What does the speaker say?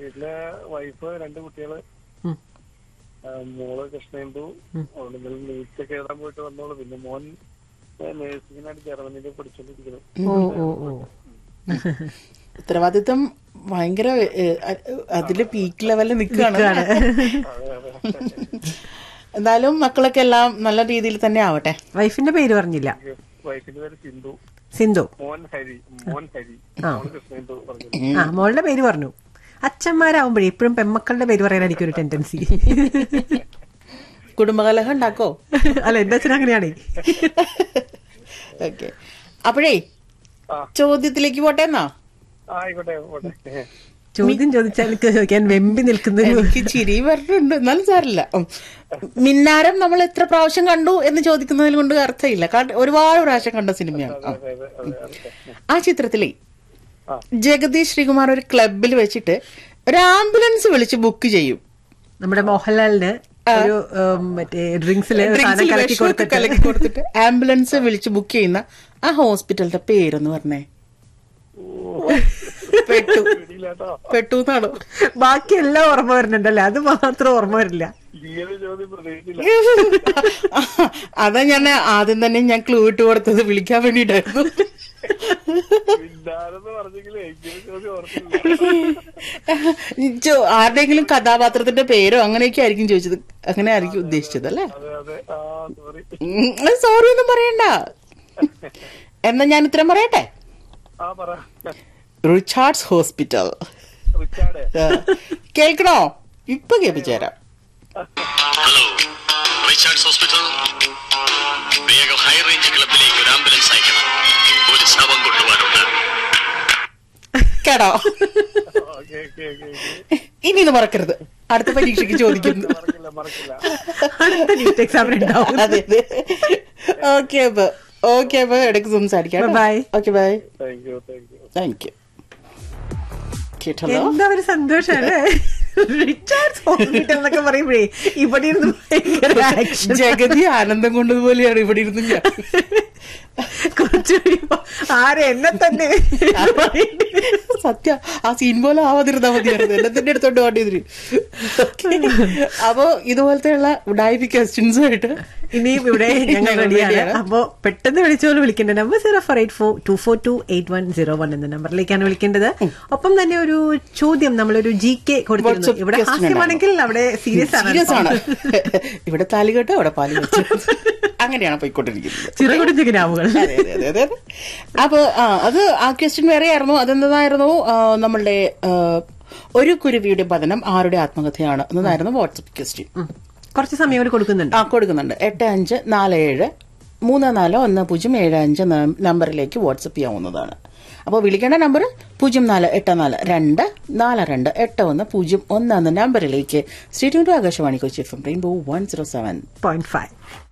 വീട്ടിലെ വൈഫ് രണ്ട് കുട്ടികള് ഉം. ആ, മോള് കൃഷ്ണേന്ദു അവിടെ നീറ്റൊക്കെ എഴുതാൻ പോയിട്ട് വന്നോളൂ പിന്നെ മോൻ നേഴ്സിംഗിനായിട്ട് ജർമ്മനിയിൽ പഠിച്ചോണ്ടിരിക്കുന്നു ഓ ഓ ഓ ഉത്തരവാദിത്തം ഭയങ്കര ഏഹ്, അ- അതില് പീക്ക് ലെവലിൽ നിൽക്കുകയാണ് നിൽക്കുകയാണ്. അതെ അതെ എന്തായാലും മക്കളൊക്കെ എല്ലാം നല്ല രീതിയിൽ തന്നെ ആവട്ടെ വൈഫിന്റെ പേര് പറഞ്ഞില്ല വൈഫിന്റെ പേര് സിന്ധു സിന്ധു മോൻ ഹരി മോൻ ഹരി ആ. മോള് കൃഷ്ണേന്ദു പറഞ്ഞു ആ മോളുടെ പേര് പറഞ്ഞു അച്ഛന്മാരാവുമ്പോഴേ ഇപ്പോഴും പെമ്മക്കളുടെ പേര് പറയാൻ എനിക്കൊരു ടെൻഡൻസി കുടുംബകലഹം ഉണ്ടാക്കോ അല്ല എന്റെ അച്ഛൻ അങ്ങനെയാണേ ഓക്കെ അപ്പോഴേ ആ. ചോദ്യത്തിലേക്ക് പോട്ടെ എന്നാ ആ, ആയിക്കോട്ടെ ആയിക്കോട്ടെ ചോദ്യം ചോദിച്ചാൽ എനിക്ക് ചോദിക്കാൻ വെമ്പി നിൽക്കുന്ന ഒരു- എനിക്ക് ചിരി വരുന്നുണ്ട് എന്നാലും സാരില്ല ഉം. മിന്നാരം നമ്മൾ എത്ര പ്രാവശ്യം കണ്ടു എന്ന് ചോദിക്കുന്നതിൽ കൊണ്ട് അർത്ഥമില്ല കാരണം ഒരുപാട് പ്രാവശ്യം കണ്ട സിനിമയാണ് ആ. അതെ അതെ അതെ അതെ ആ ചിത്രത്തിലേ ആ. ജഗദീഷ് ശ്രീകുമാർ ഒരു ക്ലബിൽ വെച്ചിട്ട് ഒരു ആംബുലൻസ് വിളിച്ച് ബുക്ക് ചെയ്യും നമ്മുടെ മോഹൻലാലിന് ഒരു ഉം, മറ്റേ ഡ്രിങ്ക്സില് സാധനം ഡ്രിങ്ക്സിൽ കലക്കി വിഷമൊക്കെ കൊടുത്തിട്ട് കലക്കി കൊടുത്തിട്ട് ആംബുലൻസ് വിളിച്ച് ബുക്ക് ചെയ്യുന്ന ആ ഹോസ്പിറ്റലിന്റെ പേരെന്ന് പറഞ്ഞേ പെട്ടു പിടിയില്ലാട്ടോ പെട്ടു എന്നാണോ ബാക്കി എല്ലാം ഓർമ്മ വരുന്നുണ്ടല്ലേ അത് മാത്രം ഓർമ്മ വരില്ല ഇങ്ങനെ ചോദ്യം പ്രതീക്ഷിച്ചില്ല അതാ ഞാൻ ആദ്യം തന്നെ ഞാൻ ക്ലൂ ഇട്ട് കൊടുത്തത് വിളിക്കാൻ വേണ്ടിട്ടായിരുന്നു പിന്നാരെന്ന് പറഞ്ഞെങ്കിലേ ഇങ്ങനെ ചോദ്യം ഓർത്തില്ല ചോ- ആരുടെയെങ്കിലും കഥാപാത്രത്തിന്റെ പേരോ അങ്ങനെയൊക്കെ ആയിരിക്കും ചോദിച്ചത് അങ്ങനെ ആയിരിക്കും ഉദ്ദേശിച്ചത് അല്ലേ അതെ അതെ ആ സോറി സോറി ഒന്നും പറയണ്ട എന്നാ ഞാൻ ഉത്തരം പറയട്ടെ ആ പറ റിച്ചാർഡ്സ് ഹോസ്പിറ്റൽ റിച്ചാർഡ് ആ. കേൾക്കണോ ഇപ്പൊ കേൾപ്പിച്ചു തരാം ഹലോ റിച്ചാർഡ്സ് ഹോസ്പിറ്റൽ വേഗം ഹൈ റേഞ്ച് ക്ലബിലേക്ക് ഒരു ആംബുലൻസ് അയക്കണം ഒരു ശവം കൊണ്ടുപോകാനുണ്ട് കേടോ ഓക്കെ ഓക്കെ ഓക്കെ ഇനി ഇത് മറക്കരുത് അടുത്ത പരീക്ഷയ്ക്ക് ചോദിക്കുന്നു മറക്കില്ല മറക്കില്ല അടുത്ത നീറ്റ് എക്സാമിന് ഉണ്ടാവും അതെ അതെ ഓക്കെ അപ്പൊ ഓക്കെ അപ്പൊ ഇടയ്ക്ക് സംസാരിക്കാം Bye. Okay bye thank you thank you thank you കേട്ടല്ലോ എന്താ ഒരു സന്തോഷാണ് റിച്ചാർഡ്സ് ഹോസ്പിറ്റൽ എന്നൊക്കെ പറയുമ്പോഴേ ഇവിടെ ഇരുന്ന് ഭയങ്കര action. ജഗതി ആനന്ദം കൊണ്ടതുപോലെയാണ് ഇവിടെ ഇരുന്ന് ഞാൻ കുറച്ച് കഴിയുമ്പോ ആരെ എന്നെ തന്നെ സത്യ ആ സീൻ പോലെ ആവാതിരുന്നാ മതിയായിരുന്നു എന്നെ തന്നെ എടുത്തോണ്ട് വേണ്ടിയതിന് അപ്പൊ ഇതുപോലത്തെയുള്ള ഉഡായിപ്പി ക്വസ്റ്റ്യൻസ് ആയിട്ട് ഇനിയും ഇവിടെ ഞങ്ങൾ ഞങ്ങൾ റെഡിയാണ് ready ആണ്. അപ്പോ പെട്ടെന്ന് വിളിച്ചോളൂ വിളിക്കേണ്ട number zero four eight four two four two eight one zero one എന്ന നമ്പറിലേക്കാണ് വിളിക്കേണ്ടത് ഒപ്പം തന്നെ ഒരു ചോദ്യം നമ്മളൊരു ജി കെ കൊടുത്തിരുന്നു WhatsApp ഇവിടെ question ഹാസ്യമാണെങ്കിൽ അവിടെ സീരിയസ് ആണ് സീരിയസ് ആണ് ഇവിടെ താലി കെട്ടോ അവിടെ പാല് വെച്ചു അങ്ങനെയാണ് പോയിക്കൊണ്ടിരിക്കുന്നത് ചിറകുടിഞ്ഞ കിനാവുകൾ അതെ, അതെ, അതെ, അതെ. അപ്പൊ ആ അത് ആ ക്വസ്റ്റ്യൻ വേറെയായിരുന്നു അതെന്തായിരുന്നു ആ, നമ്മളുടെ ആ, ഒരു കുരുവിയുടെ പതനം ആരുടെ ആത്മകഥയാണ് എന്നതായിരുന്നു വാട്സപ്പ് ക്വസ്റ്റ്യൻ കുറച്ച് സമയം കൂടി കൊടുക്കുന്നുണ്ട് ആ കൊടുക്കുന്നുണ്ട് എട്ട് അഞ്ച് നാല് ഏഴ് മൂന്ന് നാല് ഒന്ന് പൂജ്യം ഏഴ് അഞ്ച് ന- നമ്പറിലേക്ക് വാട്സപ്പ് ചെയ്യാവുന്നതാണ് അപ്പോൾ വിളിക്കേണ്ട നമ്പർ പൂജ്യം നാല് എട്ട് നാല് രണ്ട് നാല് രണ്ട് എട്ട് ഒന്ന് പൂജ്യം ഒന്ന് എന്ന നമ്പറിലേക്ക് stay Akashvani Kochi F M Rainbow one zero seven point five